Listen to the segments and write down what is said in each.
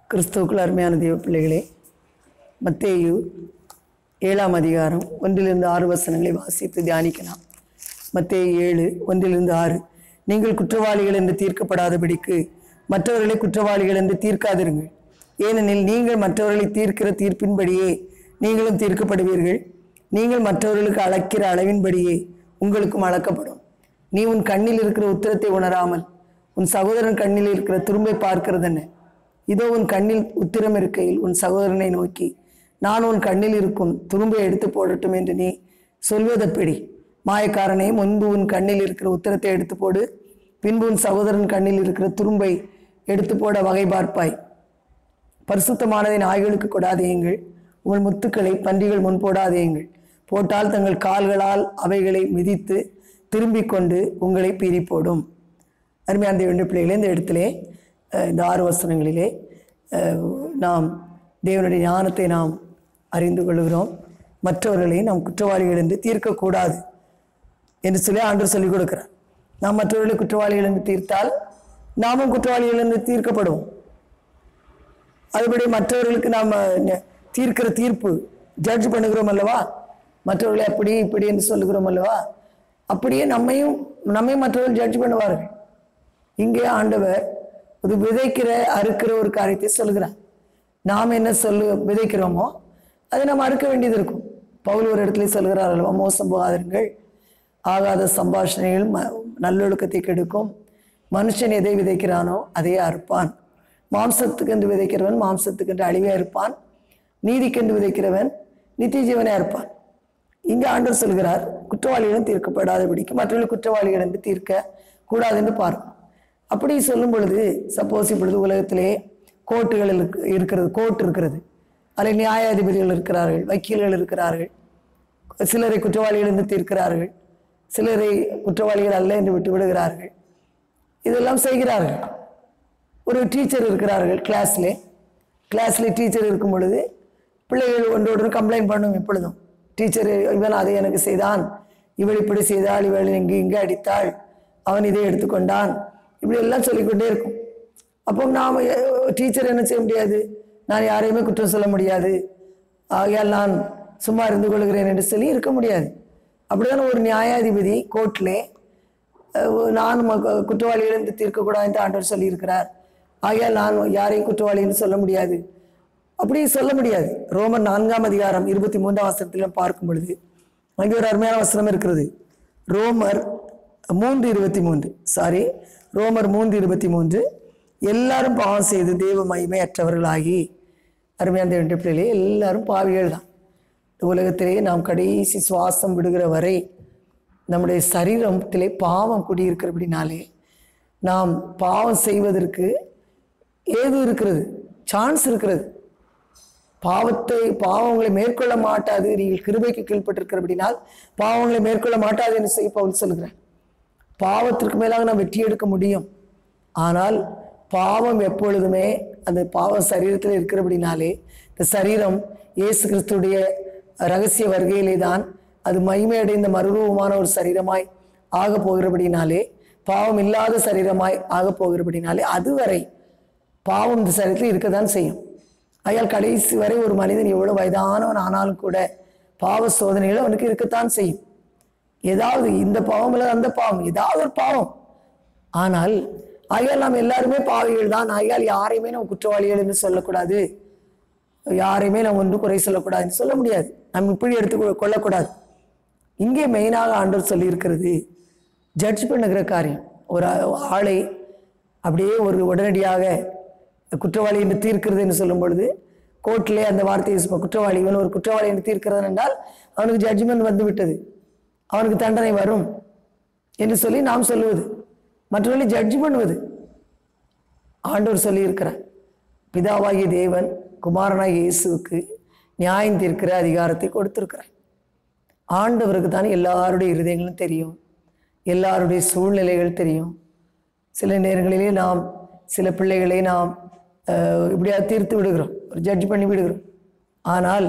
கிறிஸ்துவுக்குள் அருமையான தேவ பிள்ளைகளே மத்தேயு ஏழாம் அதிகாரம் ஒன்றிலிருந்து ஆறு வசனங்களை வாசித்து தியானிக்கலாம் மத்தேயு ஏழு ஒன்றிலிருந்து ஆறு நீங்கள் குற்றவாளிகள் என்று தீர்க்கப்படாதபடிக்கு மற்றவர்களை குற்றவாளிகள் என்று தீர்க்காதிருங்கள் ஏனெனில் நீங்கள் மற்றவர்களை தீர்க்கிற தீர்ப்பின்படியே நீங்களும் தீர்க்கப்படுவீர்கள் நீங்கள் மற்றவர்களுக்கு அளக்கிற அளவின்படியே உங்களுக்கும் அளக்கப்படும் நீ உன் கண்ணில் இருக்கிற உத்திரத்தை உணராமல் உன் சகோதரன் கண்ணில் இருக்கிற துரும்பை பார்க்கிறது என்ன இதோ உன் கண்ணில் உத்திரம் இருக்கையில் உன் சகோதரனை நோக்கி நான் உன் கண்ணில் இருக்கும் துரும்பை எடுத்து போடட்டும் என்று நீ சொல்வதப்படி மாயக்காரனே முன்பு உன் கண்ணில் இருக்கிற உத்திரத்தை எடுத்து போடு பின்பு உன் சகோதரன் கண்ணில் இருக்கிற துரும்பை எடுத்து போட வகை பார்ப்பாய் பரிசுத்தமானதை நாய்களுக்கு கொடாதேயுங்கள் உங்கள் முத்துக்களை பன்றிகள் முன் போடாதேயுங்கள் போட்டால் தங்கள் கால்களால் அவைகளை மிதித்து திரும்பிக் கொண்டு உங்களை பீறி போடும் அருமையான தேவனுடைய பிள்ளைகளே இந்த இடத்திலே அஹ், இந்த ஆறு வசனங்களிலே அஹ், நாம் தேவனுடைய ஞானத்தை நாம் அறிந்து கொள்கிறோம் மற்றவர்களை நாம் குற்றவாளிகள் என்று தீர்க்கக்கூடாது என்று சொல்லி ஆண்டவர் சொல்லிக் கொடுக்கிறார் நாம் மற்றவர்களை குற்றவாளிகள் என்று தீர்த்தால் நாமும் குற்றவாளிகள் என்று தீர்க்கப்படுவோம் அதுபடி மற்றவர்களுக்கு நாம் ந- தீர்க்கிற தீர்ப்பு ஜட்ஜ் பண்ணுகிறோம் அல்லவா மற்றவர்களை அப்படி இப்படி என்று சொல்லுகிறோம் அல்லவா அப்படியே நம்மையும் நம்மையும் மற்றவர்கள் ஜட்ஜ் பண்ணுவார்கள் இங்கே ஆண்டவர் ஒரு விதைக்கிற அறுக்கிற ஒரு காரியத்தை சொல்கிறார் நாம் என்ன சொல்லு விதைக்கிறோமோ அதை நாம் அறுக்க வேண்டியது இருக்கும் பவுல் ஒரு இடத்துல சொல்கிறார் அல்லவா மோசம் போகாதீர்கள் ஆகாத சம்பாஷணைகள் ம நல்லொழுக்கத்தை கெடுக்கும் மனுஷன் எதை விதைக்கிறானோ அதையே அறுப்பான் மாம்சத்துக்கென்று விதைக்கிறவன் மாம்சத்துக்கென்று அழிவே இருப்பான் நீதிக்கென்று விதைக்கிறவன் நித்திய ஜீவனே இருப்பான் இங்கே ஆண்டவர் சொல்கிறார் குற்றவாளிகளும் தீர்க்கப்படாதபடிக்கு மற்றவர்கள் குற்றவாளிகள் என்று தீர்க்க கூடாது என்று பார்க்கணும் அப்படி சொல்லும் பொழுது சப்போஸ் இப்பொழுது உலகத்திலே கோர்ட்டுகள் இருக்கு- இருக்கிறது கோர்ட் இருக்கிறது அதில் நியாயாதிபதிகள் இருக்கிறார்கள் வக்கீல்கள் இருக்கிறார்கள் சிலரை குற்றவாளிகள் என்று தீர்க்கிறார்கள் சிலரை குற்றவாளிகள் அல்ல என்று விட்டு விடுகிறார்கள் இதெல்லாம் செய்கிறார்கள் ஒரு டீச்சர் இருக்கிறார்கள் கிளாஸ்லே கிளாஸ்ல டீச்சர் இருக்கும் பொழுது பிள்ளைகள் ஒன்றோடு கம்ப்ளைண்ட் பண்ணும் எப்பொழுதும் டீச்சர் இவன் அதை எனக்கு செய்தான் இவள் இப்படி செய்தாள் இவள் இங்கு இங்கே அடித்தாள் அவன் இதை எடுத்துக்கொண்டான் இப்படி எல்லாம் சொல்லிக்கொண்டே இருக்கும் அப்போ நாம் டீச்சர் என்ன செய்ய முடியாது நான் யாரையுமே குற்றம் சொல்ல முடியாது ஆகையால் நான் சும்மா இருந்து கொள்கிறேன் என்று சொல்லி இருக்க முடியாது அப்படிதான் ஒரு நியாயாதிபதி கோர்ட்லே அஹ் நான் ம- குற்றவாளிகள் என்று தீர்க்கக்கூடாது என்று ஆண்டவர் சொல்லியிருக்கிறார் ஆகையால் நான் யாரையும் குற்றவாளி என்று சொல்ல முடியாது அப்படி சொல்ல முடியாது ரோமர் நான்காம் அதிகாரம் இருபத்தி மூன்றாம் வசனத்தில் பார்க்கும் பொழுது அங்கே ஒரு அருமையான வசனம் இருக்கிறது ரோமர் மூன்று இருபத்தி மூன்று சாரி ரோமர் மூன்று இருபத்தி மூன்று எல்லாரும் பாவம் செய்து தெய்வ மகிமை அற்றவர்களாகி அருமையான தேவனுடைய பிள்ளைகளே எல்லாரும் பாவிகள் தான் இந்த உலகத்திலே நாம் கடைசி சுவாசம் விடுகிற வரை நம்முடைய சரீரத்திலே பாவம் குடியிருக்கிறபடினாலே நாம் பாவம் செய்வதற்கு ஏது இருக்கிறது சான்ஸ் இருக்கிறது பாவத்தை பாவங்களை மேற்கொள்ள மாட்டாது நீங்கள் கிருபைக்கு கீழ்ப்பட்டிருக்கிறபடினால் பாவங்களை மேற்கொள்ள மாட்டாது என்று செய்ய பவுல் சொல்கிறார் பாவத்திற்கு மேலாக நாம் வெற்றி எடுக்க முடியும் ஆனால் பாவம் எப்பொழுதுமே அந்த பாவம் சரீரத்தில் இருக்கிறபடினாலே இந்த சரீரம் இயேசு கிறிஸ்துடைய ரகசிய வருகையிலே தான் அது மகிமையடைந்த மறுரூபமான ஒரு சரீரமாய் ஆக போகிறபடினாலே பாவம் இல்லாத சரீரமாய் ஆக போகிறபடினாலே அதுவரை பாவம் இந்த சரீரத்தில் இருக்க தான் செய்யும் ஆகையால் கடைசி வரை ஒரு மனிதன் எவ்வளவு வயதானவன் ஆனாலும் கூட பாவ சோதனைகள் அவனுக்கு இருக்கத்தான் செய்யும் ஏதாவது இந்த பாவம் இல்லை அந்த பாவம் ஏதாவது ஒரு பாவம் ஆனால் ஆகையால் நாம் எல்லாருமே பாவிகள் தான் ஆகையால் யாரையுமே நம்ம குற்றவாளிகள் என்று சொல்லக்கூடாது யாரையுமே நம்ம ஒன்று குறை சொல்லக்கூடாதுன்னு சொல்ல முடியாது நம்ம இப்படி எடுத்து கொள்ளக்கூடாது இங்கே மெயினாக ஆண்டவர் சொல்லியிருக்கிறது ஜட்ஜ் பண்ணுகிற காரியம் ஒரு ஆளை அப்படியே ஒரு உடனடியாக குற்றவாளி என்று தீர்க்கிறது என்று சொல்லும் பொழுது கோர்ட்டிலே அந்த வார்த்தையை யூஸ் பண்ண- குற்றவாளி இவன் ஒரு குற்றவாளி என்று தீர்க்கிறது என்றால் அவனுக்கு ஜட்ஜ்மெண்ட் வந்து விட்டது அவனுக்கு தண்டனை வரும் என்று சொல்லி நாம் சொல்லுவது மற்றவர்களை ஜட்ஜ் பண்ணுவது ஆண்டவர் சொல்லியிருக்கிறார் பிதாவாகிய தேவன் குமாரனாகிய இயேசுவுக்கு நியாயம் தீர்க்கிற அதிகாரத்தை கொடுத்திருக்கிறார் ஆண்டவருக்கு தான் எல்லாருடைய இருதயங்களும் தெரியும் எல்லாருடைய சூழ்நிலைகள் தெரியும் சில நேரங்களிலே நாம் சில பிள்ளைகளை நாம் அஹ், இப்படியாக தீர்த்து விடுகிறோம் ஒரு ஜட்ஜ் பண்ணி விடுகிறோம் ஆனால்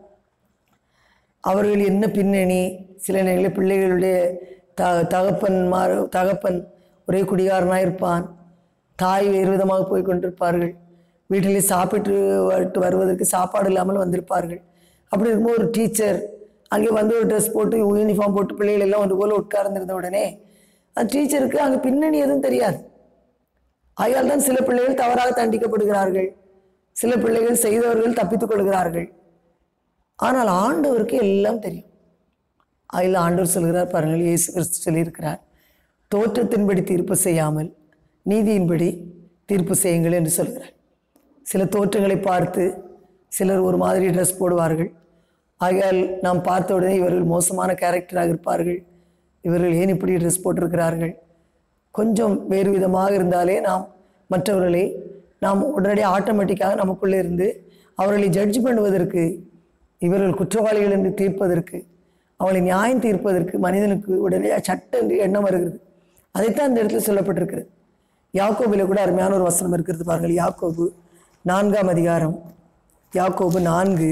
அவர்கள் என்ன பின்னணி சில நேரங்களில் பிள்ளைகளுடைய த தகப்பன் மாறு தகப்பன் ஒரே குடிகாரனாக இருப்பான் தாய் வேறு விதமாக போய் கொண்டிருப்பார்கள் வீட்டிலே சாப்பிட்டு விட்டு வருவதற்கு சாப்பாடு இல்லாமல் வந்திருப்பார்கள் அப்படி இருக்கும்போது ஒரு டீச்சர் அங்கே வந்து ஒரு ட்ரெஸ் போட்டு யூனிஃபார்ம் போட்டு பிள்ளைகள் எல்லாம் ஒன்று போல் உட்கார்ந்திருந்த உடனே அந்த டீச்சருக்கு அங்கே பின்னணி எதுவும் தெரியாது ஆகையால் தான் சில பிள்ளைகள் தவறாக தண்டிக்கப்படுகிறார்கள் சில பிள்ளைகள் செய்தவர்கள் தப்பித்துக் கொள்கிறார்கள் ஆனால் ஆண்டவருக்கு எல்லாம் தெரியும் அதில் ஆண்டவர் சொல்கிறார் பாருங்கள் இயேசு கிறிஸ்து சொல்லியிருக்கிறார் தோற்றத்தின்படி தீர்ப்பு செய்யாமல் நீதியின்படி தீர்ப்பு செய்யுங்கள் என்று சொல்கிறார் சில தோற்றங்களை பார்த்து சிலர் ஒரு மாதிரி ட்ரெஸ் போடுவார்கள் ஆகையால் நாம் பார்த்த உடனே இவர்கள் மோசமான கேரக்டராக இருப்பார்கள் இவர்கள் ஏன் இப்படி ட்ரெஸ் போட்டிருக்கிறார்கள் கொஞ்சம் வேறு விதமாக இருந்தாலே நாம் மற்றவர்களை நாம் உடனடியாக ஆட்டோமேட்டிக்காக நமக்குள்ளே இருந்து அவர்களை ஜட்ஜ் பண்ணுவதற்கு இவர்கள் குற்றவாளிகள் என்று தீர்ப்பதற்கு அவளை நியாயம் தீர்ப்பதற்கு மனிதனுக்கு உடனே சட்ட என்று எண்ணம் வருகிறது அதைத்தான் இந்த இடத்துல சொல்லப்பட்டிருக்கிறது யாக்கோபில் கூட அருமையான ஒரு வசனம் இருக்கிறது பாருங்கள் யாக்கோபு நான்காம் அதிகாரம் யாக்கோபு நான்கு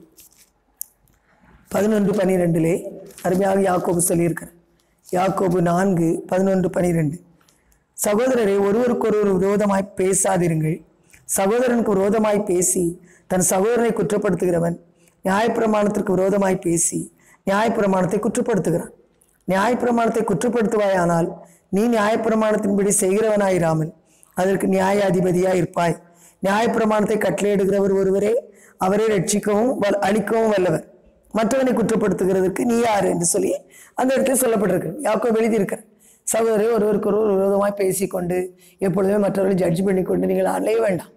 பதினொன்று பனிரெண்டிலே அருமையாக யாக்கோபு சொல்லியிருக்கிறார் யாக்கோபு நான்கு பதினொன்று பனிரெண்டு சகோதரரை ஒருவருக்கொருவர் விரோதமாய் பேசாதிருங்கள் சகோதரனுக்கு விரோதமாய் பேசி தன் சகோதரனை குற்றப்படுத்துகிறவன் நியாயப்பிரமாணத்திற்கு விரோதமாய் பேசி நியாயப்பிரமாணத்தை குற்றப்படுத்துகிறான் நியாயப்பிரமாணத்தை குற்றப்படுத்துவாயானால் நீ நியாயப்பிரமாணத்தின்படி செய்கிறவனாயிராமல் அதற்கு நியாயாதிபதியாய் இருப்பாய் நியாயப்பிரமாணத்தை கட்டளையிடுகிறவர் ஒருவரே அவரை ரட்சிக்கவும் வல் அழிக்கவும் வல்லவர் மற்றவனை குற்றப்படுத்துகிறதுக்கு நீ யார் என்று சொல்லி அந்த இடத்துல சொல்லப்பட்டிருக்கு யாக்கோ எழுதியிருக்கிற சகோதரரை ஒருவருக்கு ஒருவர் விரோதமாய் பேசிக்கொண்டு எப்பொழுதுமே மற்றவர்களை ஜட்ஜ் பண்ணிக்கொண்டு நீங்கள் அலைய வேண்டாம்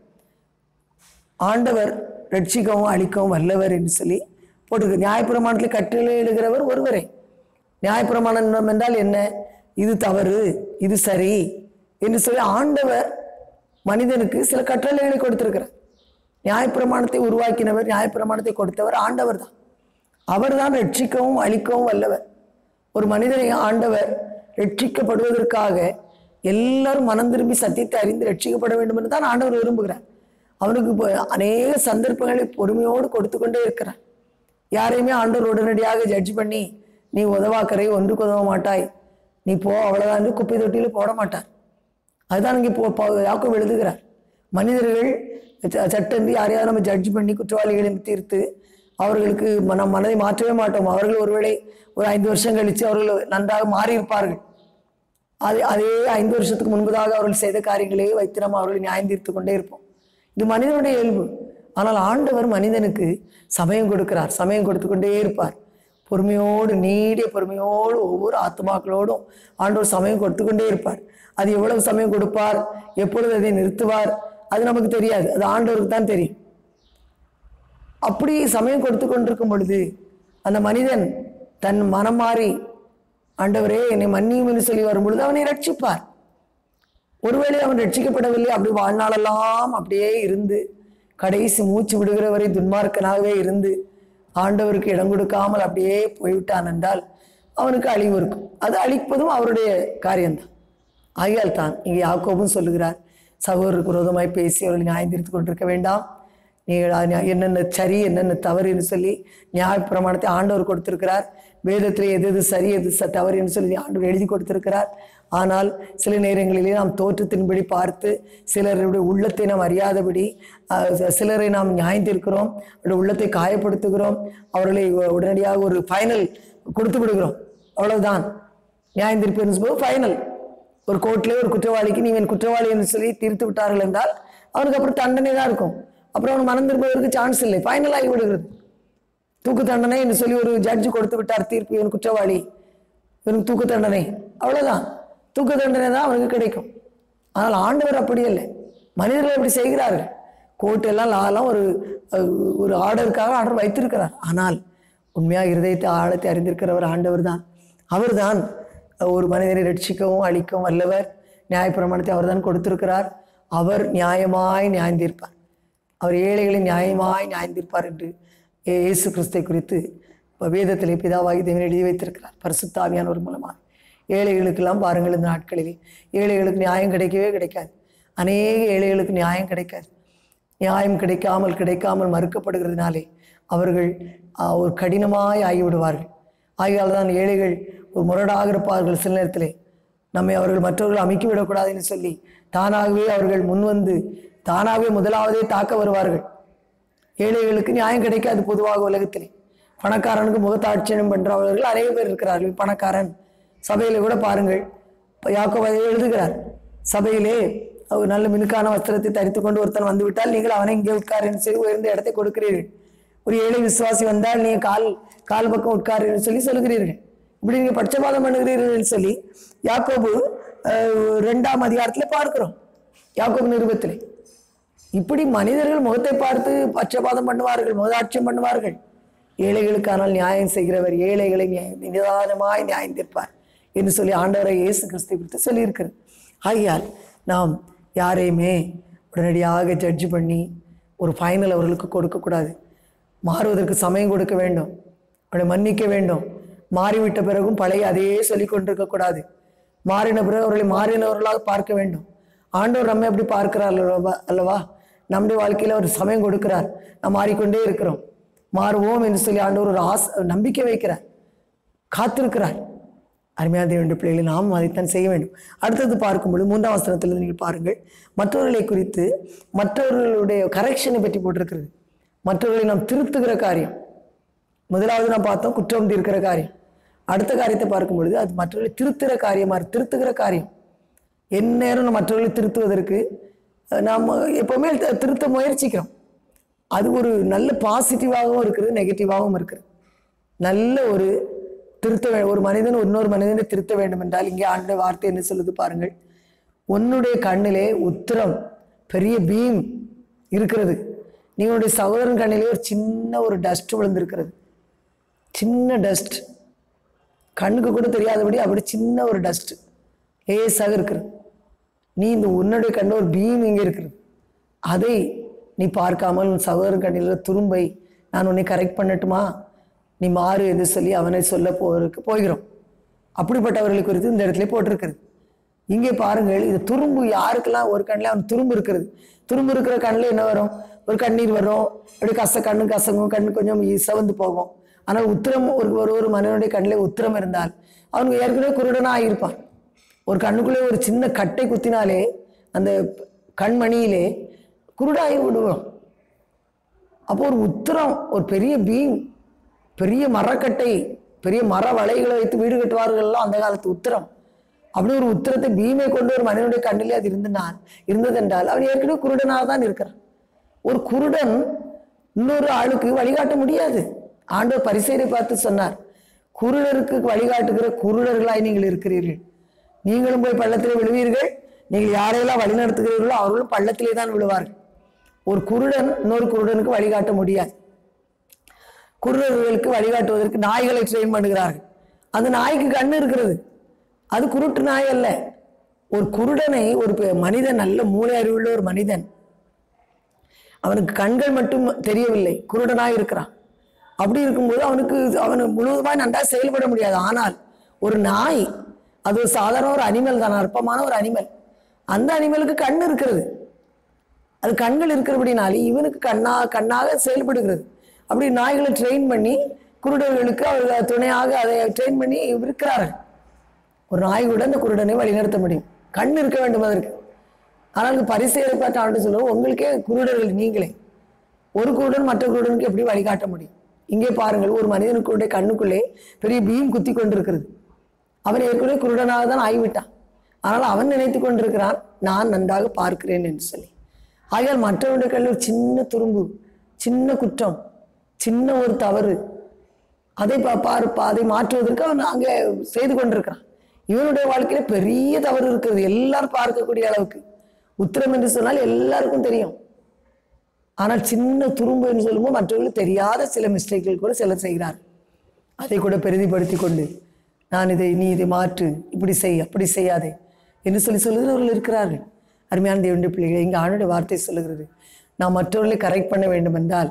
ஆண்டவர் ரட்சிக்கவும் அழிக்கவும் வல்லவர் என்று சொல்லி போட்டிருக்கு நியாயப்பிரமாணத்தில் கட்டளையிடுகிறவர் ஒருவரே நியாயப்பிரமாணம் என்றால் என்ன இது தவறு இது சரி என்று சொல்லி ஆண்டவர் மனிதனுக்கு சில கட்டளைகளை கொடுத்திருக்கிறார் நியாயப்பிரமாணத்தை உருவாக்கினவர் நியாயப்பிரமாணத்தை கொடுத்தவர் ஆண்டவர் தான் அவர்தான் ரட்சிக்கவும் அழிக்கவும் வல்லவர் ஒரு மனிதனை ஆண்டவர் ரட்சிக்கப்படுவதற்காக எல்லாரும் மனம் திரும்பி சத்தியத்தை அறிந்து ரட்சிக்கப்பட வேண்டும் என்று தான் ஆண்டவர் விரும்புகிறார் அவனுக்கு இப்போ அநேக சந்தர்ப்பங்களை பொறுமையோடு கொடுத்து கொண்டே இருக்கிறார் யாரையுமே ஆண்டவர் உடனடியாக ஜட்ஜ் பண்ணி நீ உதவாக்கரை ஒன்றுக்கு உதவ மாட்டாய் நீ போ அவ்வளோதான் என்று குப்பை தொட்டியில் போட மாட்டார் அதுதான் இங்கே போ யாக்கோப் எழுதுகிறார் மனிதர்கள் ச- சட்டந்து யாரையாவது நம்ம ஜட்ஜ் பண்ணி குற்றவாளிகளை தீர்த்து அவர்களுக்கு மனம் மனதை மாற்றவே மாட்டோம் அவர்கள் ஒருவேளை ஒரு ஐந்து வருஷம் கழித்து அவர்கள் நன்றாக மாறியிருப்பார்கள் அதே அதே ஐந்து வருஷத்துக்கு முன்பதாக அவர்கள் செய்த காரியங்களையே வைத்து நம்ம அவர்களை நியாயம் தீர்த்து கொண்டே இருப்போம் இது மனிதனுடைய இயல்பு ஆனால் ஆண்டவர் மனிதனுக்கு சமயம் கொடுக்கிறார் சமயம் கொடுத்து கொண்டே இருப்பார் பொறுமையோடு நீடிய பொறுமையோடு ஒவ்வொரு ஆத்மாக்களோடும் ஆண்டவர் சமயம் கொடுத்து கொண்டே இருப்பார் அது எவ்வளவு சமயம் கொடுப்பார் எப்பொழுது அதை நிறுத்துவார் அது நமக்கு தெரியாது அது ஆண்டவருக்கு தான் தெரியும் அப்படி சமயம் கொடுத்து கொண்டிருக்கும் பொழுது அந்த மனிதன் தன் மனம் மாறி ஆண்டவரே என்னை மன்னியும் என்று சொல்லி வரும் பொழுது அவனை ரட்சிப்பார் ஒருவேளை அவன் ரட்சிக்கப்படவில்லை அப்படி வாழ்நாளெல்லாம் அப்படியே இருந்து கடைசி மூச்சு விடுகிற வரை துன்மார்க்கனாகவே இருந்து ஆண்டவருக்கு இடம் கொடுக்காமல் அப்படியே போய்விட்டான் என்றால் அவனுக்கு அழிவு இருக்கும் அது அழிப்பதும் அவருடைய காரியம்தான் ஆகையால் தான் இங்கே யாக்கோபும் சொல்லுகிறார் சகோதரருக்கு விரோதமாய் பேசி அவர்களை நியாயம் தீர்த்து கொண்டிருக்க வேண்டாம் நீங்கள் அது நியா- என்னென்ன சரி என்னென்ன தவறு என்று சொல்லி நியாய பிரமாணத்தை ஆண்டவர் கொடுத்திருக்கிறார் வேதத்தில் எது எது சரி எது ச- தவறு என்று சொல்லி ஆண்டவர் எழுதி கொடுத்திருக்கிறார் ஆனால் சில நேரங்களிலே நாம் தோற்றத்தின்படி பார்த்து சிலருடைய உள்ளத்தை நாம் அறியாதபடி அஹ், ச- சிலரை நாம் நியாயந்திருக்கிறோம் அவருடைய உள்ளத்தை காயப்படுத்துகிறோம் அவர்களை உ- உடனடியாக ஒரு ஃபைனல் கொடுத்து விடுகிறோம் அவ்வளவுதான் நியாயந்திருப்பு போது ஃபைனல் ஒரு கோர்ட்ல ஒரு குற்றவாளிக்கு நீங்கள் குற்றவாளி என்று சொல்லி தீர்த்து விட்டார்கள் என்றால் அவனுக்கு அப்புறம் தண்டனை தான் இருக்கும் அப்புறம் அவன் மனம் திரும்புவதற்கு சான்ஸ் இல்லை ஃபைனல் ஆகி விடுகிறது தூக்கு தண்டனை என்று சொல்லி ஒரு ஜட்ஜ் கொடுத்து விட்டார் தீர்ப்பு இவன் குற்றவாளி இவனுக்கு தூக்கு தண்டனை அவ்வளவுதான் தூக்கு தண்டனை தான் அவனுக்கு கிடைக்கும் ஆனால் ஆண்டவர் அப்படி இல்லை மனிதர்கள் அப்படி செய்கிறார்கள் கோர்ட் எல்லாம் லாலாம் ஒரு அஹ், ஒரு ஆர்டருக்காக ஆர்டர் வைத்திருக்கிறார் ஆனால் உண்மையாக இருதயத்தை ஆழத்தை அறிந்திருக்கிறவர் ஆண்டவர் தான் அவர்தான் ஒரு மனிதனை ரட்சிக்கவும் அழிக்கவும் வல்லவர் நியாயப்பிரமாணத்தை அவர்தான் கொடுத்திருக்கிறார் அவர் நியாயமாய் நியாயம் தீர்ப்பார் அவர் ஏழைகளை நியாயமாய் நியாயம் தீர்ப்பார் என்று இயே- இயேசு கிறிஸ்தை குறித்து இப்ப வேதத்திலே பிதாவாகி தேவன் எழுதி வைத்திருக்கிறார் பரிசுத்தாவியானவர் மூலமாக ஏழைகளுக்கெல்லாம் பாருங்கள் இந்த நாட்களிலே ஏழைகளுக்கு நியாயம் கிடைக்கவே கிடைக்காது அநேக ஏழைகளுக்கு நியாயம் கிடைக்காது நியாயம் கிடைக்காமல் கிடைக்காமல் மறுக்கப்படுகிறதுனாலே அவர்கள் ஆ, ஒரு கடினமாய் ஆகிவிடுவார்கள் ஆகையால் தான் ஏழைகள் ஒரு முரடாக இருப்பார்கள் சில நேரத்திலே நம்மை அவர்கள் மற்றவர்கள் அமைக்கி விடக்கூடாதுன்னு சொல்லி தானாகவே அவர்கள் முன்வந்து தானாகவே முதலாவதே தாக்க வருவார்கள் ஏழைகளுக்கு நியாயம் கிடைக்காது பொதுவாக உலகத்திலே பணக்காரனுக்கு முகத்தாட்சியம் பண்றவர்கள் அநேக பேர் இருக்கிறார்கள் பணக்காரன் சபையில கூட பாருங்கள் இப்ப யாக்கோபு அதை எழுதுகிறார் சபையிலே அவர் நல்ல மினுக்கான வஸ்திரத்தை தரித்து கொண்டு ஒருத்தன் வந்து விட்டால் நீங்கள் அவனை இங்கே உட்காருன்னு சொல்லி உயர்ந்த இடத்தை கொடுக்கிறீர்கள் ஒரு ஏழை விசுவாசி வந்தால் நீங்க கால் கால் பக்கம் உட்காருன்னு சொல்லி சொல்லுகிறீர்கள் இப்படி நீங்க பட்சபாதம் பண்ணுகிறீர்கள் சொல்லி யாக்கோபு அஹ், ரெண்டாம் அதிகாரத்துல பார்க்கிறோம் யாக்கோபு நிருபத்திலே இப்படி மனிதர்கள் முகத்தை பார்த்து பட்சபாதம் பண்ணுவார்கள் முகதாட்சியம் பண்ணுவார்கள் ஏழைகளுக்கானால் நியாயம் செய்கிறவர் ஏழைகளை நியாய- நிதானமாய் நியாயம் தீர்ப்பார் என்று சொல்லி ஆண்டவரை இயேசு கிறிஸ்து குறித்து சொல்லியிருக்கிறது ஆகையால் நாம் யாரையுமே உடனடியாக ஜட்ஜ் பண்ணி ஒரு ஃபைனல் அவர்களுக்கு கொடுக்கக்கூடாது மாறுவதற்கு சமயம் கொடுக்க வேண்டும் அவளை மன்னிக்க வேண்டும் மாறிவிட்ட பிறகும் பழைய அதையே சொல்லிக் கொண்டிருக்கக்கூடாது மாறின பிறகு அவர்களை மாறினவர்களாக பார்க்க வேண்டும் ஆண்டவர் நம்மை எப்படி பார்க்கிறார் அல்லவா அல்லவா நம்முடைய வாழ்க்கையில் அவர் சமயம் கொடுக்கிறார் நாம் மாறிக்கொண்டே இருக்கிறோம் மாறுவோம் என்று சொல்லி ஆண்டவர் ஒரு ஆசை நம்பிக்கை வைக்கிறார் காத்திருக்கிறார் அருமையான தேவனுடைய பிள்ளைகளை நாம் அதைத்தான் செய்ய வேண்டும் அடுத்தது பார்க்கும்பொழுது மூன்றாம் வசனத்திலிருந்து நீங்கள் பாருங்கள் மற்றவர்களை குறித்து மற்றவர்களுடைய கரெக்ஷனை பற்றி போட்டிருக்கிறது மற்றவர்களை நாம் திருத்துகிற காரியம் முதலாவது நாம் பார்த்தோம் குற்றம் தீர்க்கிற காரியம் அடுத்த காரியத்தை பார்க்கும் பொழுது அது மற்றவர்களை திருத்துகிற காரியமா இருக்கு, திருத்துகிற காரியம் எந்நேரம் நம்ம மற்றவர்களை திருத்துவதற்கு அஹ், நாம் எப்பவுமே தி- திருத்த முயற்சிக்கிறோம் அது ஒரு நல்ல பாசிட்டிவாகவும் இருக்குது நெகட்டிவாகவும் இருக்குது நல்ல ஒரு திருத்த வே- ஒரு மனிதன் இன்னொரு மனிதனை திருத்த வேண்டும் என்றால் இங்கே ஆண்டுடைய வார்த்தை என்ன சொல்லுது பாருங்கள் உன்னுடைய கண்ணிலே உத்திரம் பெரிய பீம் இருக்கிறது நீ உன்னுடைய சகோதரன் கண்ணிலே ஒரு சின்ன ஒரு டஸ்ட் விழுந்திருக்கிறது சின்ன டஸ்ட் கண்ணுக்கு கூட தெரியாதபடி அப்படி சின்ன ஒரு டஸ்ட் லேசாக இருக்கிறது நீ இந்த உன்னுடைய கண்ட ஒரு பீம் இங்கே இருக்கிறது அதை நீ பார்க்காமல் உன் சகோதரன் கண்ணில் துரும்பை நான் உன்னை கரெக்ட் பண்ணட்டுமா நீ மாறு என்று சொல்லி அவனை சொல்ல போவதற்கு போகிறோம் அப்படிப்பட்டவர்களை குறித்து இந்த இடத்துல போட்டிருக்கிறது இங்கே பாருங்கள் இது துரும்பு யாருக்கெல்லாம் ஒரு கண்ணில் அவன் துரும்பு இருக்கிறது துரும்பு இருக்கிற கண்ணில் என்ன வரும் ஒரு கண்ணீர் வரும் அப்படி கச கண்ணு கசங்கும் கண்ணு கொஞ்சம் சிவந்து போகும் ஆனால் உத்திரம் ஒரு ஒரு ஒரு மனிதனுடைய கண்ணில் உத்திரம் இருந்தால் அவனுக்கு ஏற்கனவே குருடனாக இருப்பான் ஒரு கண்ணுக்குள்ளே ஒரு சின்ன கட்டை குத்தினாலே அந்த கண்மணியிலே குருடாகி விடுவோம் அப்போ ஒரு உத்திரம் ஒரு பெரிய பீம் பெரிய மரக்கட்டை பெரிய மர வலைகளை வைத்து வீடு கட்டுவார்கள்லாம் அந்த காலத்து உத்திரம் அப்படி ஒரு உத்திரத்தை பீமை கொண்டு ஒரு மனிதனுடைய கண்ணிலே அது இருந்தனால் இருந்ததென்றால் அவன் ஏற்கனவே குருடனாக தான் இருக்கிறான் ஒரு குருடன் இன்னொரு ஆளுக்கு வழிகாட்ட முடியாது ஆண்டவர் பரிசேரை பார்த்து சொன்னார் குருடருக்கு வழிகாட்டுகிற குருடர்களாய் நீங்கள் இருக்கிறீர்கள் நீங்களும் போய் பள்ளத்திலே விழுவீர்கள் நீங்கள் யாரையெல்லாம் வழி நடத்துகிறீர்களோ அவர்களும் பள்ளத்திலே தான் விழுவார்கள் ஒரு குருடன் இன்னொரு குருடனுக்கு வழிகாட்ட முடியாது குருடர்களுக்கு வழிகாட்டுவதற்கு நாய்களை ட்ரெயின் பண்ணுகிறார்கள் அந்த நாய்க்கு கண்ணு இருக்கிறது அது குருட்டு நாய் அல்ல ஒரு குருடனை ஒரு பெ- மனிதன் நல்ல மூளை அறிவுள்ள ஒரு மனிதன் அவனுக்கு கண்கள் மட்டும் தெரியவில்லை குருடனாய் இருக்கிறான் அப்படி இருக்கும்போது அவனுக்கு அவனுக்கு முழுவதுமாய் நன்றாக செயல்பட முடியாது ஆனால் ஒரு நாய் அது ஒரு சாதாரண ஒரு அனிமல் தான் அற்பமான ஒரு அனிமல் அந்த அனிமலுக்கு கண் இருக்கிறது அது கண்கள் இருக்கிறபடினாலே இவனுக்கு கண்ணா கண்ணாக செயல்படுகிறது அப்படி நாய்களை ட்ரெயின் பண்ணி குருடர்களுக்கு அவர்கள் துணையாக அதை ட்ரெயின் பண்ணி இருக்கிறார்கள் ஒரு நாய் கூட அந்த குருடனை வழிநடத்த முடியும் கண் இருக்க வேண்டும் அதற்கு ஆனால் பரிசெயலை பார்த்து ஆண்டு சொல்லுவோம் உங்களுக்கே குருடர்கள் நீங்களே ஒரு குருடன் மற்ற குருடனுக்கு எப்படி வழிகாட்ட முடியும் இங்கே பாருங்கள் ஒரு மனிதனுக்குடைய கண்ணுக்குள்ளே பெரிய பீம் குத்தி கொண்டிருக்கிறது அவன் ஏற்கனவே குருடனாக தான் ஆகிவிட்டான் ஆனால் அவன் நினைத்து கொண்டிருக்கிறான் நான் நன்றாக பார்க்கிறேன் என்று சொல்லி ஆகையால் மற்றவருடைய கண்ணில் ஒரு சின்ன துரும்பு சின்ன குற்றம் சின்ன ஒரு தவறு அதை பா- பாரு பா- அதை மாற்றுவதற்கு அவன் அங்கே செய்து கொண்டிருக்கிறான் இவனுடைய வாழ்க்கையில பெரிய தவறு இருக்கிறது எல்லாரும் பார்க்கக்கூடிய அளவுக்கு உத்திரம் என்று சொன்னால் எல்லாருக்கும் தெரியும் ஆனால் சின்ன துரும்பு என்று சொல்லும்போது மற்றவர்களுக்கு தெரியாத சில மிஸ்டேக்கள் கூட சிலர் செய்கிறார் அதை கூட பெரிதிப்படுத்தி கொண்டு நான் இதை நீ இதை மாற்று இப்படி செய் அப்படி செய்யாதே என்று சொல்லி சொல்லுகிறவர்கள் இருக்கிறார்கள் அருமையான தேவனுடைய பிள்ளைகளை இங்கே ஆணுடைய வார்த்தை சொல்லுகிறது நான் மற்றவர்களை கரெக்ட் பண்ண வேண்டும் என்றால்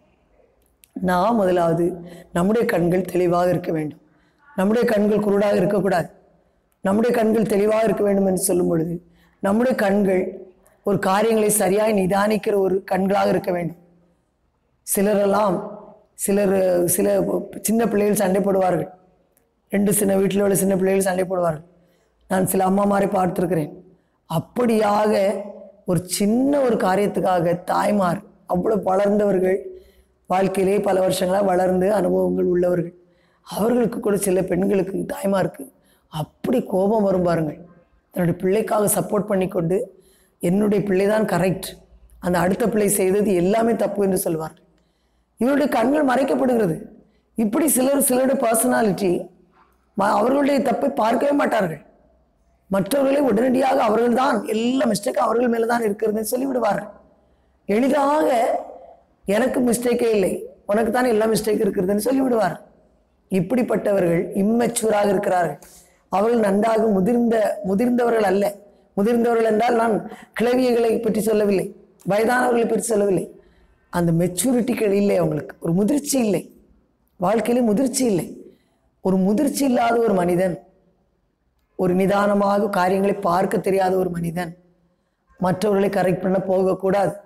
நான் முதலாவது நம்முடைய கண்கள் தெளிவாக இருக்க வேண்டும் நம்முடைய கண்கள் குருடாக இருக்கக்கூடாது நம்முடைய கண்கள் தெளிவாக இருக்க வேண்டும் என்று சொல்லும் பொழுது நம்முடைய கண்கள் ஒரு காரியங்களை சரியாய் நிதானிக்கிற ஒரு கண்களாக இருக்க வேண்டும் சிலரெல்லாம் சிலர் சில சின்ன பிள்ளைகள் சண்டை போடுவார்கள் ரெண்டு சின்ன வீட்டில் உள்ள சின்ன பிள்ளைகள் சண்டை போடுவார்கள் நான் சில அம்மாமாரை பார்த்திருக்கிறேன் அப்படியாக ஒரு சின்ன ஒரு காரியத்துக்காக தாய்மார் அவ்வளோ வளர்ந்தவர்கள் வாழ்க்கையிலே பல வருஷங்களாக வளர்ந்து அனுபவங்கள் உள்ளவர்கள் அவர்களுக்கு கூட சில பெண்களுக்கு தாய்மாருக்கு அப்படி கோபம் வரும் பாருங்கள் தன்னுடைய பிள்ளைக்காக சப்போர்ட் பண்ணிக்கொண்டு என்னுடைய பிள்ளை தான் கரெக்ட் அந்த அடுத்த பிள்ளை செய்தது எல்லாமே தப்பு என்று சொல்வார்கள் இவருடைய கண்கள் மறைக்கப்படுகிறது இப்படி சிலர் சிலருடைய பர்சனாலிட்டி அவர்களுடைய தப்பை பார்க்கவே மாட்டார்கள் மற்றவர்களை உடனடியாக அவர்கள்தான் எல்லா மிஸ்டேக் அவர்கள் மேலே தான் இருக்கிறதுன்னு சொல்லிவிடுவார்கள் எளிதாக எனக்கு மிஸ்டேக்கே இல்லை உனக்கு தான் எல்லா மிஸ்டேக் இருக்கிறதுன்னு சொல்லிவிடுவார் இப்படிப்பட்டவர்கள் இம்மெச்சூராக இருக்கிறார்கள் அவர்கள் நன்றாக முதிர்ந்த முதிர்ந்தவர்கள் அல்ல முதிர்ந்தவர்கள் என்றால் நான் கிளவியர்களை பற்றி சொல்லவில்லை வயதானவர்களை பற்றி சொல்லவில்லை அந்த மெச்சூரிட்டிகள் இல்லை அவங்களுக்கு ஒரு முதிர்ச்சி இல்லை வாழ்க்கையிலே முதிர்ச்சி இல்லை ஒரு முதிர்ச்சி இல்லாத ஒரு மனிதன் ஒரு நிதானமாக காரியங்களை பார்க்க தெரியாத ஒரு மனிதன் மற்றவர்களை கரெக்ட் பண்ண போகக்கூடாது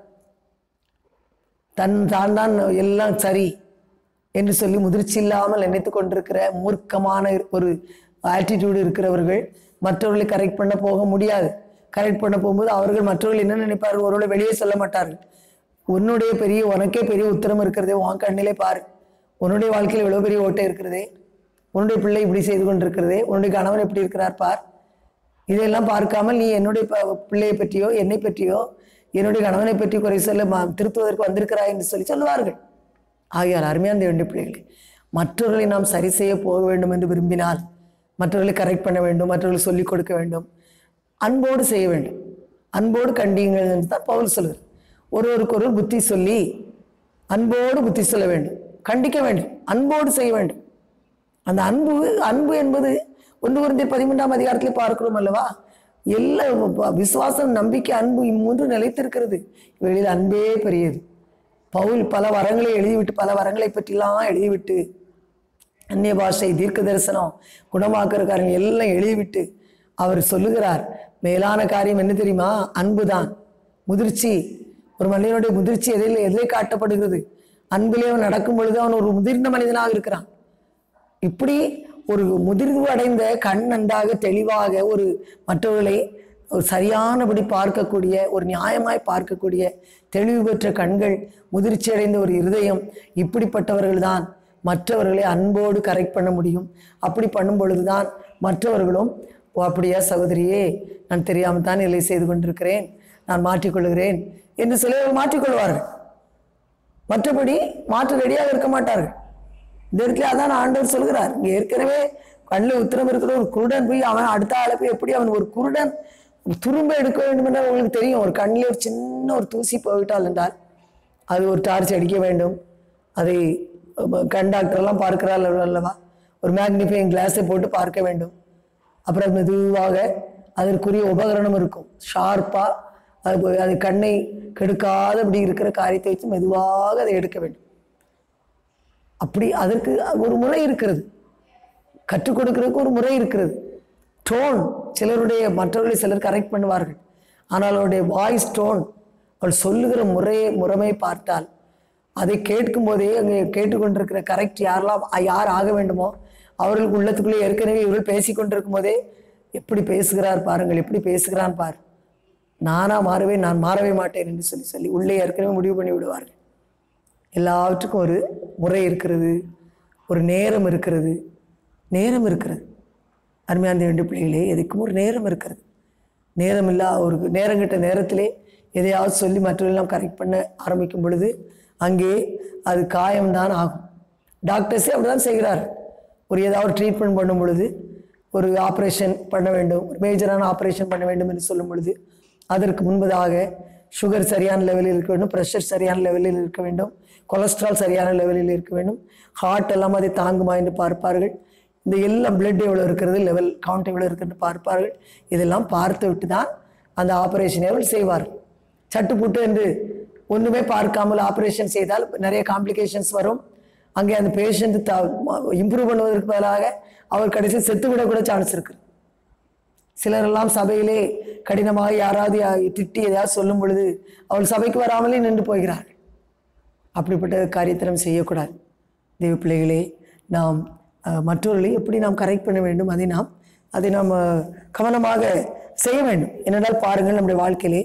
தன் தான் தான் எல்லாம் சரி என்று சொல்லி முதிர்ச்சி இல்லாமல் நினைத்து கொண்டிருக்கிற மூர்க்கமான ஒரு ஆட்டிடியூடு இருக்கிறவர்கள் மற்றவர்களை கரெக்ட் பண்ண போக முடியாது கரெக்ட் பண்ண போகும்போது அவர்கள் மற்றவர்கள் என்ன நினைப்பார்கள் ஒருவேளை வெளியே சொல்ல மாட்டார்கள் உன்னுடைய பெரிய உனக்கே பெரிய உத்தரம் இருக்கிறதே உன் கண்ணிலே பாரு உன்னுடைய வாழ்க்கையில் இவ்வளோ பெரிய ஓட்டை இருக்கிறதே உன்னுடைய பிள்ளை இப்படி செய்து கொண்டிருக்கிறதே உன்னுடைய கணவன் எப்படி இருக்கிறார் பார் இதையெல்லாம் பார்க்காமல் நீ என்னுடைய ப- பிள்ளையை பற்றியோ என்னை பற்றியோ என்னுடைய கணவனை பற்றி குறை சொல்ல ம- திருத்துவதற்கு வந்திருக்கிறாய் என்று சொல்லி சொல்லுவார்கள் ஆகையால் அருமையான தேவனுடைய பிள்ளைகளே மற்றவர்களை நாம் சரி செய்ய போக வேண்டும் என்று விரும்பினால் மற்றவர்களை கரெக்ட் பண்ண வேண்டும் மற்றவர்களை சொல்லிக் கொடுக்க வேண்டும் அன்போடு செய்ய வேண்டும் அன்போடு கண்டியுங்கள் என்று தான் பவுல் சொல்லுவார் ஒருவருக்கு ஒரு புத்தி சொல்லி அன்போடு புத்தி சொல்ல வேண்டும் கண்டிக்க வேண்டும் அன்போடு செய்ய வேண்டும் அந்த அன்பு அன்பு என்பது ஒன்று குருந்தை பதிமூன்றாம் அதிகாரத்திலே பார்க்கிறோம் அல்லவா எல்லா வ- விசுவாசம் நம்பிக்கை அன்பு இம்மூன்று நிலைத்திருக்கிறது வெளியில் அன்பே பெரியது பவுல் பல வரங்களை எழுதிவிட்டு பல வரங்களை பற்றிலாம் எழுதிவிட்டு அந்நிய பாஷை தீர்க்க தரிசனம் குணமாக்குற காரியம் எல்லாம் எழுதிவிட்டு அவர் சொல்லுகிறார் மேலான காரியம் என்ன தெரியுமா அன்புதான் முதிர்ச்சி ஒரு மனிதனுடைய முதிர்ச்சி எதில் எதிலே காட்டப்படுகிறது அன்பிலே அவன் நடக்கும் பொழுது அவன் ஒரு முதிர்ந்த மனிதனாக இருக்கிறான் இப்படி ஒரு முதிர்வு அடைந்த கண் நன்றாக தெளிவாக ஒரு மற்றவர்களை ஒரு சரியானபடி பார்க்கக்கூடிய ஒரு நியாயமாய் பார்க்கக்கூடிய தெளிவு பெற்ற கண்கள் முதிர்ச்சி அடைந்த ஒரு இருதயம் இப்படிப்பட்டவர்கள் தான் மற்றவர்களை அன்போடு கரெக்ட் பண்ண முடியும் அப்படி பண்ணும் பொழுதுதான் மற்றவர்களும் "ஓ, அப்படியா சகோதரியே நான் தெரியாமல் தான் இல்லை செய்து கொண்டிருக்கிறேன் நான் மாற்றிக்கொள்கிறேன் என்று சிலர் மாற்றிக்கொள்வார்கள் மற்றபடி மாற்ற ரெடியாக இருக்க மாட்டார்கள் இந்த இடத்துல அதான் ஆண்டவர் சொல்கிறார் இங்க ஏற்கனவே கண்ணில் உத்தரம் இருக்கிற ஒரு குருடன் போய் அவன் அடுத்த ஆளை போய் எப்படி அவன் ஒரு குருடன் துரும்ப எடுக்க வேண்டும் என்று உங்களுக்கு தெரியும் ஒரு கண்ணில் ஒரு சின்ன ஒரு தூசி போய்விட்டால் என்றால் அது ஒரு டார்ச் அடிக்க வேண்டும் அதை கண் டாக்டர்லாம் பார்க்கிறாள் அல்லவா ஒரு மேக்னிஃபைங் கிளாஸை போட்டு பார்க்க வேண்டும் அப்புறம் மெதுவாக அதற்குரிய உபகரணம் இருக்கும் ஷார்ப்பாக அது அது கண்ணை கெடுக்காதபடி இருக்கிற காரியத்தை வச்சு மெதுவாக அதை எடுக்க வேண்டும் அப்படி அதற்கு ஒரு முறை இருக்கிறது கற்றுக் கொடுக்கிறதுக்கு ஒரு முறை இருக்கிறது டோன் சிலருடைய மற்றவர்களை சிலர் கரெக்ட் பண்ணுவார்கள் ஆனால் அவருடைய வாய்ஸ் டோன் அவள் சொல்லுகிற முறையை முறைமை பார்த்தால் அதை கேட்கும் போதே அங்கே கேட்டுக்கொண்டிருக்கிற கரெக்ட் யாரெல்லாம் யார் ஆக வேண்டுமோ அவர்களுக்கு உள்ளத்துக்குள்ளே ஏற்கனவே இவர்கள் பேசிக் கொண்டிருக்கும் போதே எப்படி பேசுகிறார் பாருங்கள் எப்படி பேசுகிறான் பார் நானா மாறுவேன் நான் மாறவே மாட்டேன் என்று சொல்லி சொல்லி உள்ளே ஏற்கனவே முடிவு பண்ணி விடுவார்கள் எல்லாவற்றுக்கும் ஒரு முறை இருக்கிறது ஒரு நேரம் இருக்கிறது நேரம் இருக்கிறது அருமையான வேண்டிய பிள்ளைகளே எதுக்கும் ஒரு நேரம் இருக்கிறது நேரம் இல்லா ஒரு நேரங்கிட்ட நேரத்திலே எதையாவது சொல்லி மற்றவர்களெல்லாம் கரெக்ட் பண்ண ஆரம்பிக்கும் பொழுது அங்கே அது காயம்தான் ஆகும் டாக்டர்ஸே அப்படிதான் செய்கிறார் ஒரு ஏதாவது ட்ரீட்மெண்ட் பண்ணும் பொழுது ஒரு ஆப்ரேஷன் பண்ண வேண்டும் ஒரு மேஜரான ஆப்ரேஷன் பண்ண வேண்டும் என்று சொல்லும் பொழுது அதற்கு முன்பதாக சுகர் சரியான லெவலில் இருக்க வேண்டும் ப்ரெஷர் சரியான லெவலில் இருக்க வேண்டும் கொலஸ்ட்ரால் சரியான லெவலில் இருக்க வேண்டும் ஹார்ட் எல்லாம் அதை தாங்குமா என்று பார்ப்பார்கள் இந்த எல்லாம் பிளட் எவ்வளோ இருக்கிறது லெவல் கவுண்ட் எவ்வளோ இருக்கிறது பார்ப்பார்கள் இதெல்லாம் பார்த்து விட்டு தான் அந்த ஆப்ரேஷனை அவர்கள் செய்வார்கள் சட்டுப்புட்டு என்று ஒன்றுமே பார்க்காமல் ஆப்ரேஷன் செய்தால் நிறைய காம்ப்ளிகேஷன்ஸ் வரும் அங்கே அந்த பேஷண்ட் த இம்ப்ரூவ் பண்ணுவதற்கு பதிலாக அவர் கடைசி செத்து விட கூட சான்ஸ் இருக்கு சிலரெல்லாம் சபையிலே கடினமாக யாராவது யா- திட்டி எதையாவது சொல்லும் பொழுது அவள் சபைக்கு வராமலே நின்று போகிறார்கள் அப்படிப்பட்ட காரியத்தை நாம் செய்யக்கூடாது தெய்வ பிள்ளைகளே நாம் அஹ், மற்றவர்களை எப்படி நாம் கரெக்ட் பண்ண வேண்டும் அதை நாம் அதை நாம் அஹ், கவனமாக செய்ய வேண்டும் என்னென்றால் பாருங்கள் நம்முடைய வாழ்க்கையிலே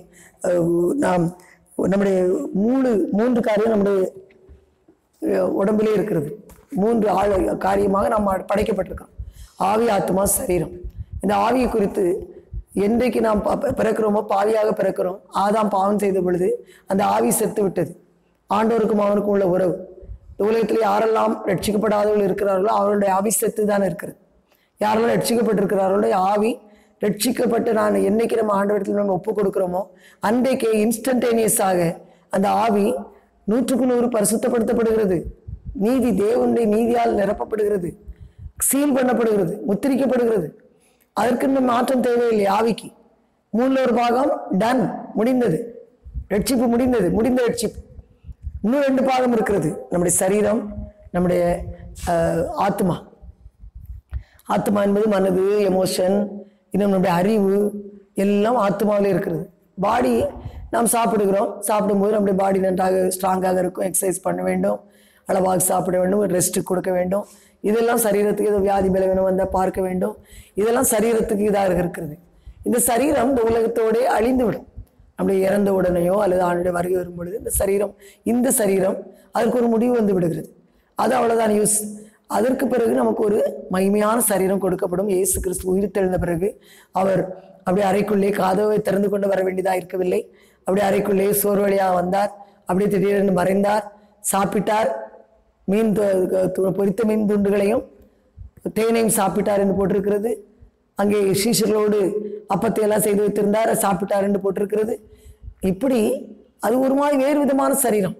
அஹ், நாம் நம்முடைய மூணு மூன்று காரியம் நம்முடைய அஹ், உடம்பிலே இருக்கிறது மூன்று ஆள் காரியமாக நாம் படைக்கப்பட்டிருக்கிறோம் ஆவி ஆத்மா சரீரம் இந்த ஆவியை குறித்து என்றைக்கு நாம் ப- ப- பிறக்கிறோமோ பாவியாக பிறக்கிறோம் ஆதாம் பாவம் செய்த பொழுது அந்த ஆவி செத்து விட்டது ஆண்டவருக்கும் அவனுக்கும் உள்ள உறவு இந்த உலகத்தில் யாரெல்லாம் ரட்சிக்கப்படாதவர்கள் இருக்கிறார்களோ அவர்களுடைய ஆவி செத்து தான் இருக்கிறது யாரெல்லாம் ரட்சிக்கப்பட்டிருக்கிறார்களுடைய ஆவி ரட்சிக்கப்பட்டு நான் என்னைக்கு நம்ம ஆண்டவரத்தில் நம்ம ஒப்பு கொடுக்கிறோமோ அன்றைக்கே இன்ஸ்டன்டேனியஸாக அந்த ஆவி நூற்றுக்கு நூறு பரிசுத்தப்படுத்தப்படுகிறது நீதி தேவனுடைய நீதியால் நிரப்பப்படுகிறது சீல் பண்ணப்படுகிறது முத்திரிக்கப்படுகிறது அதற்கு இன்னும் மாற்றம் தேவையில்லை ஆவிக்கு மூணுல ஒரு பாகம் டன் முடிந்தது ரட்சிப்பு முடிந்தது முடிந்த ரட்சிப்பு இன்னும் ரெண்டு பாகம் இருக்கிறது நம்முடைய சரீரம் நம்முடைய அஹ், ஆத்மா ஆத்மா என்பது மனது எமோஷன் இன்னும் நம்முடைய அறிவு எல்லாம் ஆத்மாவில் இருக்கிறது பாடி நாம் சாப்பிடுகிறோம் சாப்பிடும்போது நம்முடைய பாடி நன்றாக ஸ்ட்ராங்காக இருக்கும் எக்ஸசைஸ் பண்ண வேண்டும் அளவாக சாப்பிட வேண்டும் ரெஸ்ட் கொடுக்க வேண்டும் இதெல்லாம் சரீரத்துக்கு ஏதோ வியாதி பலவீனம் வந்தால் பார்க்க வேண்டும் இதெல்லாம் சரீரத்துக்கு இதாக இருக்கிறது இந்த சரீரம் இந்த உலகத்தோடே அழிந்து விடும் நம்முடைய இறந்த உடனேயோ அல்லது ஆணுடைய வருகை வரும் பொழுது இந்த சரீரம் இந்த சரீரம் அதற்கு ஒரு முடிவு வந்து விடுகிறது அது அவ்வளவுதான் யூஸ் அதற்கு பிறகு நமக்கு ஒரு மகிமையான சரீரம் கொடுக்கப்படும் இயேசு கிறிஸ்து உயிர் தெழுந்த பிறகு அவர் அப்படியே அறைக்குள்ளே கதவை திறந்து கொண்டு வர வேண்டியதாக இருக்கவில்லை அப்படியே அறைக்குள்ளே சோர்வழியாக வந்தார் அப்படியே திடீரென்று மறைந்தார் சாப்பிட்டார் மீன் து- து- பொரித்த மீன் துண்டுகளையும் தேனையும் சாப்பிட்டார் என்று போட்டிருக்கிறது அங்கே சீஷர்களோடு அப்பத்தை எல்லாம் செய்து வைத்திருந்தார் சாப்பிட்டார் என்று போட்டிருக்கிறது இப்படி அது ஒரு மாதிரி வேறு விதமான சரீரம்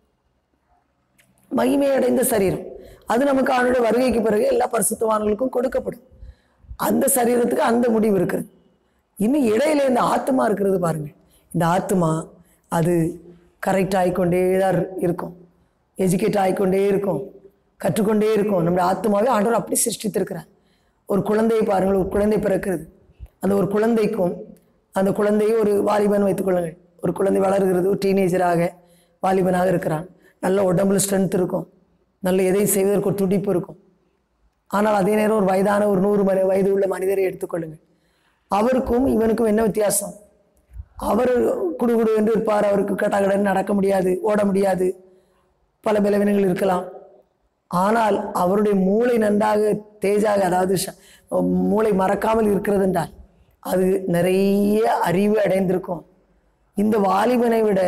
மகிமை அடைந்த சரீரம் அது நமக்கு அவனுடைய வருகைக்கு பிறகு எல்லா பரிசுத்தவான்களுக்கும் கொடுக்கப்படும் அந்த சரீரத்துக்கு அந்த முடிவு இருக்கிறது இன்னும் இடையில இந்த ஆத்மா இருக்கிறது பாருங்க இந்த ஆத்மா அது கரெக்ட் ஆகிக்கொண்டே தான் இரு- இருக்கும் எஜுகேட் ஆகிக்கொண்டே இருக்கும் கற்றுக்கொண்டே இருக்கும் நம்முடைய ஆத்மாவே ஆண்டவர் அப்படி சிருஷ்டித்திருக்கிறார் ஒரு குழந்தையை பாருங்கள் ஒரு குழந்தை பிறக்கிறது அந்த ஒரு குழந்தைக்கும் அந்த குழந்தையை ஒரு வாலிபன் வைத்துக் கொள்ளுங்கள் ஒரு குழந்தை வளர்கிறது ஒரு டீனேஜராக வாலிபனாக இருக்கிறான் நல்ல உடம்புல ஸ்ட்ரென்த் இருக்கும் நல்ல எதையும் செய்வதற்கு ஒரு துடிப்பு இருக்கும் ஆனால் அதே நேரம் ஒரு வயதான ஒரு நூறு மணி வயது உள்ள மனிதரை எடுத்துக்கொள்ளுங்கள் அவருக்கும் இவனுக்கும் என்ன வித்தியாசம் அவர் குடுகுடு என்று இருப்பார் அவருக்கு கட்டாகடன் நடக்க முடியாது ஓட முடியாது பல பலவீனங்கள் இருக்கலாம் ஆனால் அவருடைய மூளை நன்றாக தேஜாக அதாவது ச- மூளை மறக்காமல் இருக்கிறது என்றால் அது நிறைய அறிவு அடைந்திருக்கும் இந்த வாலிபனை விட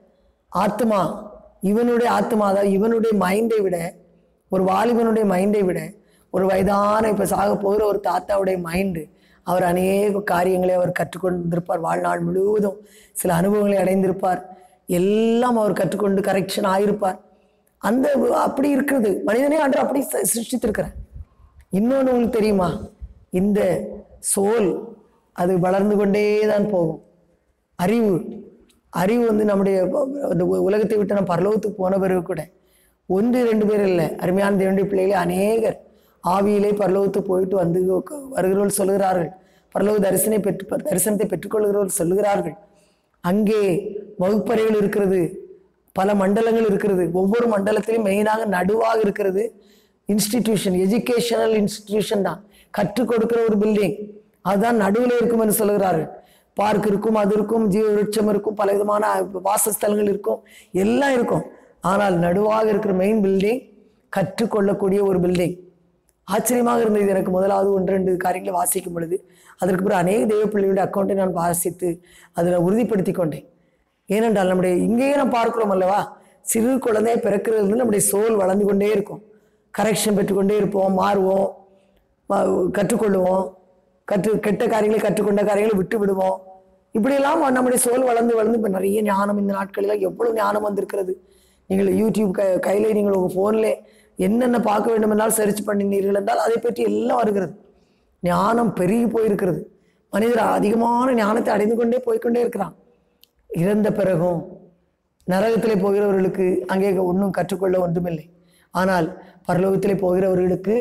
ஆத்மா இவனுடைய ஆத்மா அதாவது இவனுடைய மைண்டை விட ஒரு வாலிபனுடைய மைண்டை விட ஒரு வயதான இப்போ சாக போகிற ஒரு தாத்தாவுடைய மைண்டு அவர் அநேக காரியங்களை அவர் கற்றுக்கொண்டிருப்பார் வாழ்நாள் முழுவதும் சில அனுபவங்களை அடைந்திருப்பார் எல்லாம் அவர் கற்றுக்கொண்டு கரெக்ஷன் ஆகியிருப்பார் அந்த அப்படி இருக்கிறது மனிதனே ஆண்டு அப்படி சி- சிருஷ்டித்திருக்கிறார் இன்னொன்று உங்களுக்கு தெரியுமா இந்த சோல் அது வளர்ந்து கொண்டே தான் போகும் அறிவு அறிவு வந்து நம்முடைய இந்த உ- உலகத்தை விட்டு நம்ம பரலோகத்துக்கு போன பிறகு கூட ஒன்று ரெண்டு பேர் இல்லை அருமையான தேவனுடைய பிள்ளைகளே அநேகர் ஆவியிலே பரலோகத்துக்கு போயிட்டு வந்து உக்க- வருகிறவர்கள் சொல்லுகிறார்கள் பரலோக தரிசனை பெற்று ப- தரிசனத்தை பெற்றுக்கொள்கிறவர்கள் சொல்லுகிறார்கள் அங்கே வகுப்பறைகள் இருக்கிறது பல மண்டலங்கள் இருக்கிறது ஒவ்வொரு மண்டலத்திலும் மெயினாக நடுவாக இருக்கிறது இன்ஸ்டிடியூஷன் எஜுகேஷனல் இன்ஸ்டிடியூஷன் தான் கற்றுக் கொடுக்கிற ஒரு பில்டிங் அதுதான் நடுவில் இருக்கும் என்று சொல்லுகிறார்கள் பார்க் இருக்கும் அது இருக்கும் ஜீவ விருட்சம் இருக்கும் பல விதமான வாசஸ்தலங்கள் இருக்கும் எல்லாம் இருக்கும் ஆனால் நடுவாக இருக்கிற மெயின் பில்டிங் கற்றுக்கொள்ளக்கூடிய ஒரு பில்டிங் ஆச்சரியமாக இருந்தது எனக்கு முதலாவது ஒன்று ரெண்டு காரியங்களை வாசிக்கும் பொழுது அதற்கு பிறகு அநேக தெய்வ பிள்ளைகளுடைய அக்கௌண்ட்டை நான் வாசித்து அதில் உறுதிப்படுத்தி கொண்டேன் ஏனென்றால் நம்முடைய இங்கேயே நாம் பார்க்கிறோம் அல்லவா சிறு குழந்தையை பிறக்கிறதுலேருந்து நம்முடைய சோல் வளர்ந்து கொண்டே இருக்கும் கரெக்ஷன் பெற்றுக்கொண்டே இருப்போம் மாறுவோம் ம- கற்றுக்கொள்ளுவோம் கற்று கெட்ட காரியங்களை கற்றுக்கொண்ட காரியங்களை விட்டு விடுவோம் இப்படியெல்லாம் நம்முடைய சோல் வளர்ந்து வளர்ந்து இப்போ நிறைய ஞானம் இந்த நாட்களில் எவ்வளவு ஞானம் வந்திருக்கிறது நீங்கள் யூடியூப் க கையில் நீங்கள் உங்கள் ஃபோனில் என்னென்ன பார்க்க வேண்டும் என்றால் சர்ச் பண்ணினீர்கள் என்றால் அதை பற்றி எல்லாம் வருகிறது ஞானம் பெருகி போயிருக்கிறது மனிதர் அதிகமான ஞானத்தை அடைந்து கொண்டே போய்க்கொண்டே இருக்கிறான் இறந்த பிறகும் நரகத்திலே போகிறவர்களுக்கு அங்கே ஒன்றும் கற்றுக்கொள்ள ஒன்றுமில்லை ஆனால் பரலோகத்திலே போகிறவர்களுக்கு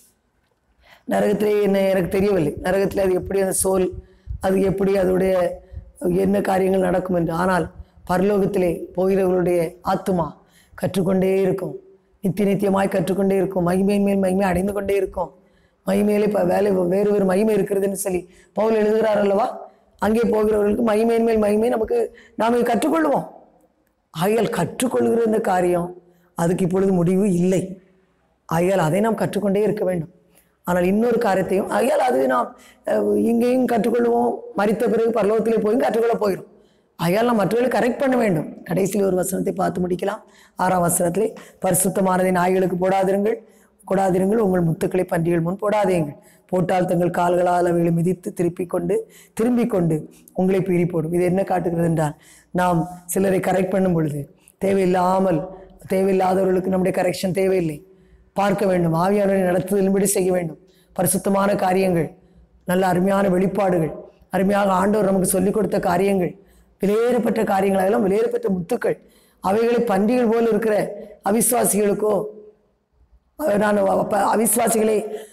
நரகத்திலே என்ன எனக்கு தெரியவில்லை நரகத்தில் அது எப்படி அந்த சோல் அது எப்படி அதோடைய என்ன காரியங்கள் நடக்கும் என்று ஆனால் பரலோகத்திலே போகிறவர்களுடைய ஆத்துமா கற்றுக்கொண்டே இருக்கும் நித்திய நித்தியமாய் கற்றுக்கொண்டே இருக்கும் மகிமையின் மேல் மகிமை அடைந்து கொண்டே இருக்கும் மகிமையிலே இப்போ வேலை வேறு வேறு மகிமை இருக்கிறதுன்னு சொல்லி பவுல் எழுதுகிறார் அல்லவா அங்கே போகிறவர்களுக்கு மகிமையின் மேல் மகிமை நமக்கு நாம் இதை கற்றுக்கொள்வோம் ஆகையால் கற்றுக்கொள்கிற இந்த காரியம் அதுக்கு இப்பொழுது முடிவு இல்லை ஆகையால் அதை நாம் கற்றுக்கொண்டே இருக்க வேண்டும் ஆனால் இன்னொரு காரியத்தையும் ஆகையால் அது நாம் அஹ், இங்கேயும் கற்றுக்கொள்வோம் மறித்த பிறகு பரலோகத்திலே போயும் கற்றுக்கொள்ள போயிடும் ஆகையால் நாம் மற்றவர்களை கரெக்ட் பண்ண வேண்டும் கடைசியில் ஒரு வசனத்தை பார்த்து முடிக்கலாம் ஆறாம் வசனத்திலே பரிசுத்தமானதை நாய்களுக்கு போடாதிருங்கள் கொடாதிருங்கள் உங்கள் முத்துக்களை பன்றிகள் முன் போடாதீங்கள் போட்டால் தங்கள் கால்களால் அவைகளை மிதித்து திருப்பிக் கொண்டு திரும்பிக் கொண்டு உங்களை பீறி போடும் இது என்ன காட்டுகிறது என்றால் நாம் சிலரை கரெக்ட் பண்ணும் பொழுது தேவையில்லாமல் தேவையில்லாதவர்களுக்கு நம்முடைய கரெக்ஷன் தேவையில்லை பார்க்க வேண்டும் ஆவியானவரை நடத்துதலின்படி செய்ய வேண்டும் பரிசுத்தமான காரியங்கள் நல்ல அருமையான வெளிப்பாடுகள் அருமையாக ஆண்டவர் நமக்கு சொல்லிக் கொடுத்த காரியங்கள் விலையேறப்பட்ட காரியங்கள் அதெல்லாம் விலையேறப்பட்ட முத்துக்கள் அவைகளை பன்றிகள் போல் இருக்கிற அவிசுவாசிகளுக்கோ அஹ் நான் அப்ப அவிசுவாசிகளை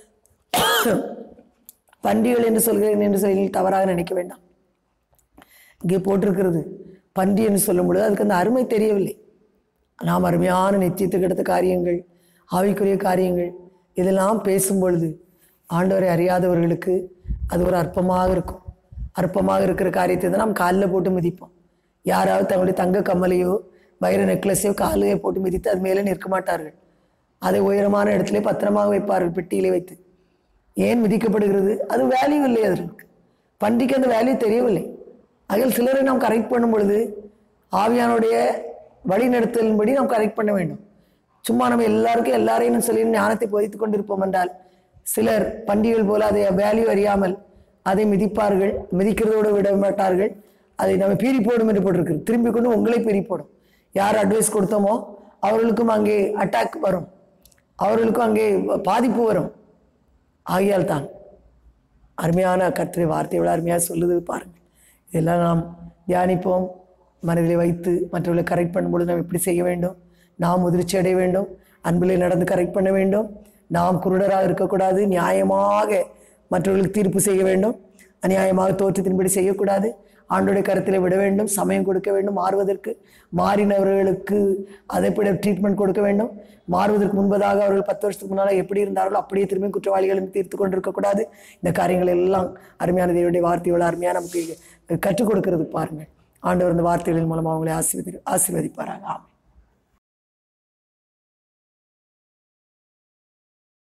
பன்றிகள் என்று சொல்கிறேன் என்று சொல்லி தவறாக நினைக்க வேண்டாம் இங்கே போட்டிருக்கிறது பன்றி என்று சொல்லும் பொழுது அதுக்கு அந்த அருமை தெரியவில்லை நாம் அருமையான நித்தியத்துக்கு எடுத்த காரியங்கள் ஆவிக்குரிய காரியங்கள் இதெல்லாம் பேசும் பொழுது ஆண்டவரை அறியாதவர்களுக்கு அது ஒரு அற்பமாக இருக்கும் அற்பமாக இருக்கிற காரியத்தை தான் நாம் காலில் போட்டு மிதிப்போம் யாராவது தங்களுடைய தங்க கம்மலையோ வைர நெக்லஸையோ காலையோ போட்டு மிதித்து அது மேலே நிற்க மாட்டார்கள் அதை உயரமான இடத்திலே பத்திரமாக வைப்பார்கள் பெட்டியிலே வைத்து ஏன் மிதிக்கப்படுகிறது அது வேல்யூ இல்லை அதற்கு பன்றிக்கு அந்த வேல்யூ தெரியவில்லை அதில் சிலரை நாம் கரெக்ட் பண்ணும் பொழுது ஆவியானுடைய வழிநடத்தலின்படி நாம் கரெக்ட் பண்ண வேண்டும் சும்மா நம்ம எல்லாருக்கும் எல்லாரையும் சொல்லி ஞானத்தை போதித்துக் கொண்டிருப்போம் என்றால் சிலர் பண்டிகைகள் போல அதை வேல்யூ அறியாமல் அதை மிதிப்பார்கள் மிதிக்கிறதோடு விட மாட்டார்கள் அதை நம்ம பீறி போடும் என்று போட்டிருக்கு திரும்பி கொண்டு உங்களை பீறி போடும் யார் அட்வைஸ் கொடுத்தோமோ அவர்களுக்கும் அங்கே அட்டாக் வரும் அவர்களுக்கும் அங்கே பாதிப்பு வரும் ஆகையால் தான் அருமையான கர்த்தரை வார்த்தையோட அருமையாக சொல்லுது பாருங்கள் இதெல்லாம் நாம் தியானிப்போம் மனதில் வைத்து மற்றவர்களை கரெக்ட் பண்ணும்பொழுது நாம் எப்படி செய்ய வேண்டும் நாம் முதிர்ச்சி அடைய வேண்டும் அன்பிலே நடந்து கரெக்ட் பண்ண வேண்டும் நாம் குருடராக இருக்கக்கூடாது நியாயமாக மற்றவர்களுக்கு தீர்ப்பு செய்ய வேண்டும் அநியாயமாக தோற்றத்தின்படி செய்யக்கூடாது ஆண்டோடைய கருத்தில் விட வேண்டும் சமயம் கொடுக்க வேண்டும் மாறுவதற்கு மாறினவர்களுக்கு அதை விட ட்ரீட்மெண்ட் கொடுக்க வேண்டும் மாறுவதற்கு முன்பதாக அவர்கள் பத்து வருஷத்துக்கு முன்னால் எப்படி இருந்தார்களோ அப்படியே திரும்பி குற்றவாளிகளும் தீர்த்து கொண்டிருக்கக்கூடாது இந்த காரியங்கள் எல்லாம் அருமையான தேவனுடைய வார்த்தையோட அருமையாக நமக்கு கற்றுக் கொடுக்கிறது பாருங்கள் ஆண்டவர் இந்த வார்த்தைகளின் மூலம் அவங்களை ஆசீர்வதி ஆசீர்வதிப்பாராக ஆமென்